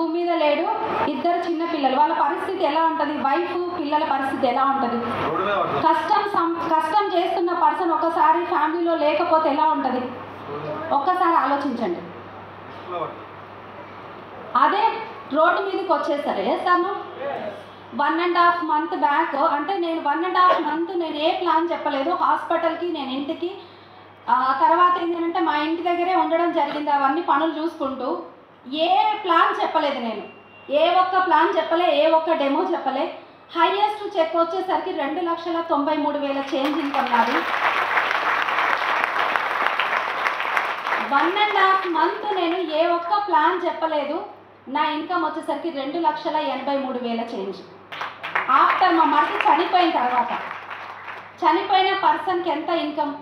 భూమి మీద లేడు ఇద్దరు చిన్న పిల్లలు వాళ్ళ పరిస్థితి ఎలా ఉంటుంది వైఫ్ పిల్లల పరిస్థితి ఎలా ఉంటుంది రోడ్డు మీద పడుతుంది కష్టం సం- కష్టం చేస్తున్న పర్సన్ ఒకసారి ఫ్యామిలీలో లేకపోతే ఎలా ఉంటుంది ఒక్కసారి ఆలోచించండి ఇసుకలో పడుతుంది అదే రోడ్డు మీదకి వచ్చేస్తారు వేస్తాను one and half month back అంటే నేను వన్ అండ్ హాఫ్ మంత్ నేను ఏ ప్లాన్ చెప్పలేదు హాస్పిటల్కి నేను ఇంటికి ఆ తర్వాత ఏంటంటే మా ఇంటి దగ్గరే ఉండడం జరిగింది అవన్నీ పనులు చూసుకుంటూ ఏ ప్లాన్ చెప్పలేదు నేను ఏ ఒక్క ప్లాన్ చెప్పలే ఏ ఒక్క డెమో చెప్పలే హైయెస్ట్ చెక్ వచ్చేసరికి రెండు లక్షల తొంభై మూడు వేల చేంజ్ ఇన్కమ్ నాది వన్ అండ్ హాఫ్ మంత్ నేను ఏ ఒక్క ప్లాన్ చెప్పలేదు నా ఇన్కమ్ వచ్చేసరికి రెండు లక్షల ఎనభై మూడు వేల చేంజ్ ఆఫ్టర్ మా మరిది చనిపోయిన తర్వాత చనిపోయిన పర్సన్కి ఎంత ఇన్కమ్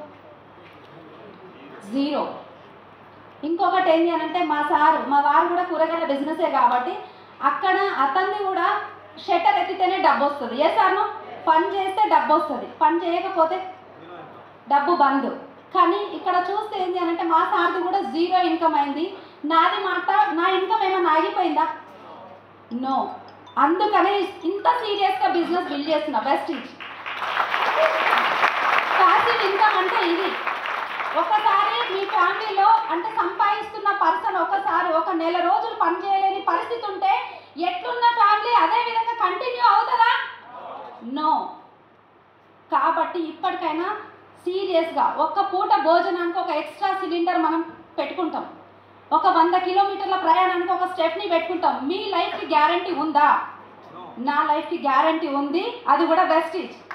జీరో ఇంకొకటి ఏంటి అని అంటే మా సారు మా వారు కూడా కూరగాయల బిజినెసే కాబట్టి అక్కడ అతన్ని కూడా షట్టర్ ఎత్తితేనే డబ్బు వస్తుంది ఏ సార్ను పని చేస్తే డబ్బు వస్తుంది పని చేయకపోతే డబ్బు బంద్ కానీ ఇక్కడ చూస్తే ఏంటి అని అంటే మా సార్ది కూడా జీరో ఇన్కమ్ అయింది నాది మాట నా ఇన్కమ్ ఏమైనా ఆగిపోయిందా నో అందుకనే ఇంత సీరియస్గా బిజినెస్ బిల్డ్ చేస్తున్నా బెస్ట్ ఇచ్చి ప్యాసివ్ ఇన్కమ్ అంటే ఇది ఒకసారి మీ ఫ్యామిలీలో అంటే సంపాదిస్తున్న పర్సన్ ఒకసారి ఒక నెల రోజులు పని చేయలేని పరిస్థితి ఉంటే ఎట్లున్న ఫ్యామిలీ అదే విధంగా కంటిన్యూ అవుతుందా నో కాబట్టి ఇప్పటికైనా సీరియస్గా ఒక్క పూట భోజనానికి ఒక ఎక్స్ట్రా సిలిండర్ మనం పెట్టుకుంటాం ఒక వంద కిలోమీటర్ల ప్రయాణానికి ఒక స్టెప్ని పెట్టుకుంటాం మీ లైఫ్కి గ్యారంటీ ఉందా నా లైఫ్కి గ్యారంటీ ఉంది అది కూడా వెస్టీజ్